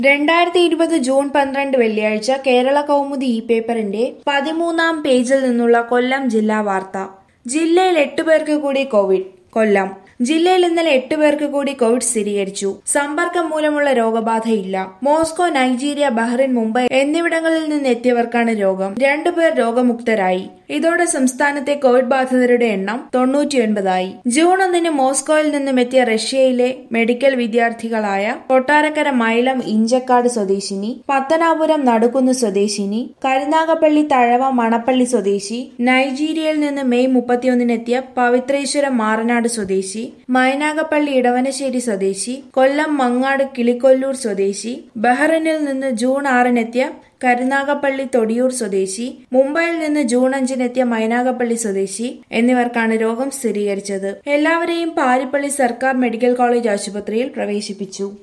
രണ്ടായിരത്തി ഇരുപത് ജൂൺ പന്ത്രണ്ട് വെള്ളിയാഴ്ച കേരള കൗമുദി ഇ പേപ്പറിന്റെ പതിമൂന്നാം പേജിൽ നിന്നുള്ള കൊല്ലം ജില്ലാ വാർത്ത ജില്ലയിൽ എട്ട് പേർക്ക് കൂടി കോവിഡ് കൊല്ലം ജില്ലയിൽ ഇന്നലെ എട്ട് പേർക്ക് കൂടി കോവിഡ് സ്ഥിരീകരിച്ചു സമ്പർക്കം മൂലമുള്ള രോഗബാധയില്ല മോസ്കോ നൈജീരിയ ബഹ്റിൻ മുംബൈ എന്നിവിടങ്ങളിൽ നിന്ന് എത്തിയവർക്കാണ് രോഗം രണ്ടുപേർ രോഗമുക്തരായി ഇതോടെ സംസ്ഥാനത്തെ കോവിഡ് ബാധിതരുടെ എണ്ണം തൊണ്ണൂറ്റിയൊൻപതായി ജൂൺ ഒന്നിന് മോസ്കോയിൽ നിന്നും എത്തിയ റഷ്യയിലെ മെഡിക്കൽ വിദ്യാർത്ഥികളായ കൊട്ടാരക്കര മൈലം ഇഞ്ചക്കാട് സ്വദേശിനി പത്തനാപുരം നടുക്കുന്ന് സ്വദേശിനി കരുനാഗപ്പള്ളി തഴവ മണപ്പള്ളി സ്വദേശി നൈജീരിയയിൽ നിന്ന് മെയ് മുപ്പത്തിയൊന്നിനെത്തിയ പവിത്രേശ്വരം മാറനാട് സ്വദേശി മൈനാഗപ്പള്ളി ഇടവനശ്ശേരി സ്വദേശി കൊല്ലം മങ്ങാട് കിളിക്കൊല്ലൂർ സ്വദേശി ബഹ്റൈനിൽ നിന്ന് ജൂൺ ആറിനെത്തിയ കരുനാഗപ്പള്ളി തൊടിയൂർ സ്വദേശി മുംബൈയിൽ നിന്ന് ജൂൺ അഞ്ചിനെത്തിയ മൈനാഗപ്പള്ളി സ്വദേശി എന്നിവർക്കാണ് രോഗം സ്ഥിരീകരിച്ചത് എല്ലാവരെയും പാരിപ്പള്ളി സർക്കാർ മെഡിക്കൽ കോളേജ് ആശുപത്രിയിൽ പ്രവേശിപ്പിച്ചു